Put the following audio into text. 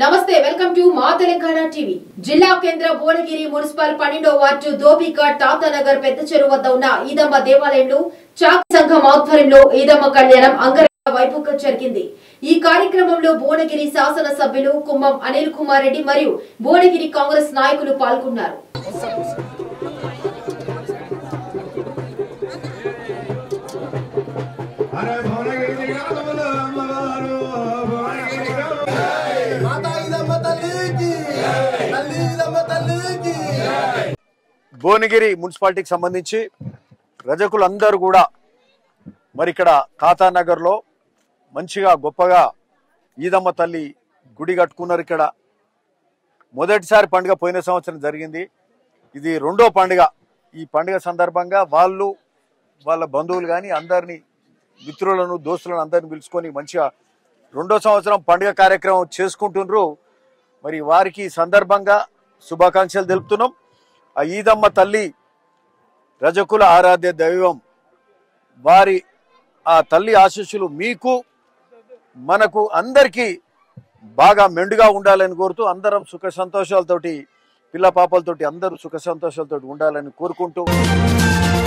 నమస్తే welcome to మా Telangana TV జిల్లా కేంద్ర భువనగిరి మున్సిపల్ పన్నెండో వార్డు దోబిఘాట్ తాతానగర్ పెద్ద చెరువు వద్ద ఉన్న ఈదమ్మ దేవాలయంలో చాక్ సంఘం ఆధ్వర్యంలో ఈదమ్మ కళ్యాణం అంగరంగ వైభవంగా జరిగింది ఈ కార్యక్రమంలో భువనగిరి శాసన సభ్యులు కుమ్మం అనిల్ కుమార్ రెడ్డి మరియు భువనగిరి కాంగ్రెస్ నాయకులు పాల్గొన్నారు అరే భువనగిరి గ్రామములో అమ్మవారు భువనగిరి గ్రామములో మాతా ఇదమ్మ తల్లికి తల్లి ఇదమ్మ తల్లికి భువనగిరి మున్సిపాలిటీకి సంబంధించి రజకులందరూ కూడా మరి ఇక్కడ ఖాతానగర్లో మంచిగా గొప్పగా ఈదమ్మ తల్లి గుడి కట్టుకున్నారు ఇక్కడ మొదటిసారి పండుగ పోయిన సంవత్సరం జరిగింది ఇది రెండో పండుగ ఈ పండుగ సందర్భంగా వాళ్ళు వాళ్ళ బంధువులు కానీ అందరినీ మిత్రులను దోస్తులను అందరిని పిలుచుకొని మంచిగా రెండో సంవత్సరం పండుగ కార్యక్రమం చేసుకుంటుండ్రు మరి వారికి ఈ సందర్భంగా శుభాకాంక్షలు తెలుపుతున్నాం ఆ ఈదమ్మ తల్లి రజకుల ఆరాధ్య దైవం వారి ఆ తల్లి ఆశీస్సులు మీకు మనకు అందరికీ బాగా మెండుగా ఉండాలని కోరుతూ అందరం సుఖ సంతోషాలతోటి పిల్ల పాపలతోటి అందరూ సుఖ సంతోషాలతోటి ఉండాలని కోరుకుంటూ